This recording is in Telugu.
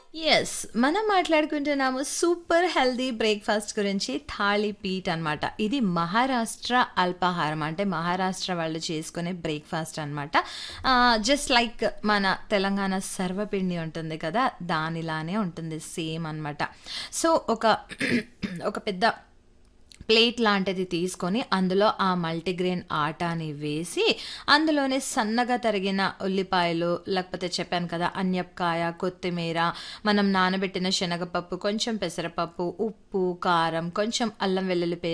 యెస్. మనం మాట్లాడుకుంటున్నాము సూపర్ హెల్తీ బ్రేక్‌ఫాస్ట్ గురించి థాలీ పీట్ అనమాట. ఇది మహారాష్ట్ర అల్పాహారం. అంటే మహారాష్ట్ర వాళ్ళు చేసుకునే బ్రేక్‌ఫాస్ట్ అనమాట. ఆహ్, జస్ట్ లైక్ మన తెలంగాణ సర్వపిండి ఉంటుంది కదా! దానిలానే ఉంటుంది సేమ్ అనమాట. సో, ఒక ఒక పెద్ద ప్లేట్ లాంటిది తీసుకొని అందులో ఆ మల్టీగ్రెయిన్ ఆటాని వేసి అందులోనే సన్నగా తరిగిన ఉల్లిపాయలు లేకపోతే చెప్పాను కదా! అన్యపకాయ, కొత్తిమీర, మనం నానబెట్టిన శనగపప్పు, కొంచెం పెసరపప్పు, ఉప్పు, కారం, కొంచెం అల్లం వెల్లుల్లి పే